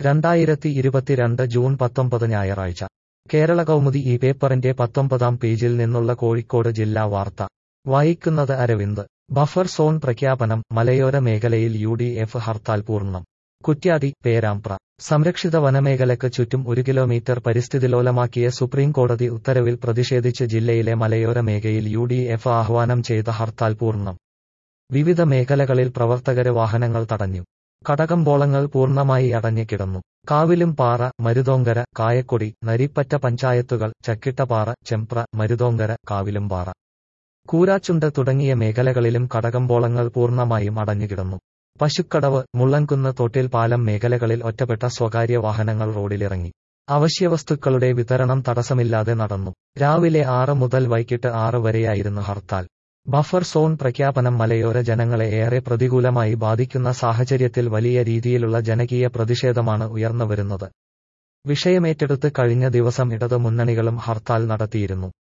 രണ്ടായിരത്തി ഇരുപത്തിരണ്ട് ജൂൺ പത്തൊമ്പത് ഞായറാഴ്ച കേരള കൗമുദി ഈ പേപ്പറിന്റെ പത്തൊമ്പതാം പേജിൽ നിന്നുള്ള കോഴിക്കോട് ജില്ലാ വാർത്ത വായിക്കുന്നത് അരവിന്ദ് ബഫർ സോൺ പ്രഖ്യാപനം മലയോര മേഖലയിൽ യു ഡി എഫ് ഹർത്താൽ പൂർണ്ണം കുറ്റ്യാടി പേരാമ്പ്ര സംരക്ഷിത വനമേഖലയ്ക്ക് ചുറ്റും ഒരു കിലോമീറ്റർ പരിസ്ഥിതിലോലമാക്കിയ സുപ്രീം കോടതി ഉത്തരവിൽ പ്രതിഷേധിച്ച് ജില്ലയിലെ മലയോര മേഖലയിൽ യു ഡി എഫ് ആഹ്വാനം ചെയ്ത ഹർത്താൽ പൂർണ്ണം വിവിധ മേഖലകളിൽ പ്രവർത്തകരെ വാഹനങ്ങൾ തടഞ്ഞു കടകമ്പോളങ്ങൾ പൂർണ്ണമായി അടഞ്ഞു കിടന്നു കാവിലും പാറ മരുതോങ്കര കായക്കൊടി നരിപ്പറ്റ പഞ്ചായത്തുകൾ ചക്കിട്ടപ്പാറ ചെമ്പ്ര മരുതോങ്കര കാവിലുംപാറ കൂരാച്ചുണ്ട് തുടങ്ങിയ മേഖലകളിലും കടകമ്പോളങ്ങൾ പൂർണ്ണമായും അടഞ്ഞുകിടന്നു പശുക്കടവ് മുള്ളൻകുന്ന് തോട്ടിൽ പാലം മേഖലകളിൽ ഒറ്റപ്പെട്ട സ്വകാര്യ വാഹനങ്ങൾ റോഡിലിറങ്ങി അവശ്യവസ്തുക്കളുടെ വിതരണം തടസ്സമില്ലാതെ നടന്നു രാവിലെ ആറ് മുതൽ വൈകിട്ട് ആറ് വരെയായിരുന്നു ഹർത്താൽ ബഫർ സോൺ പ്രഖ്യാപനം മലയോര ജനങ്ങളെ ഏറെ പ്രതികൂലമായി ബാധിക്കുന്ന സാഹചര്യത്തിൽ വലിയ രീതിയിലുള്ള ജനകീയ പ്രതിഷേധമാണ് ഉയർന്നുവരുന്നത് വിഷയമേറ്റെടുത്ത് കഴിഞ്ഞ ദിവസം ഇടതു മുന്നണികളും ഹർത്താൽ നടത്തിയിരുന്നു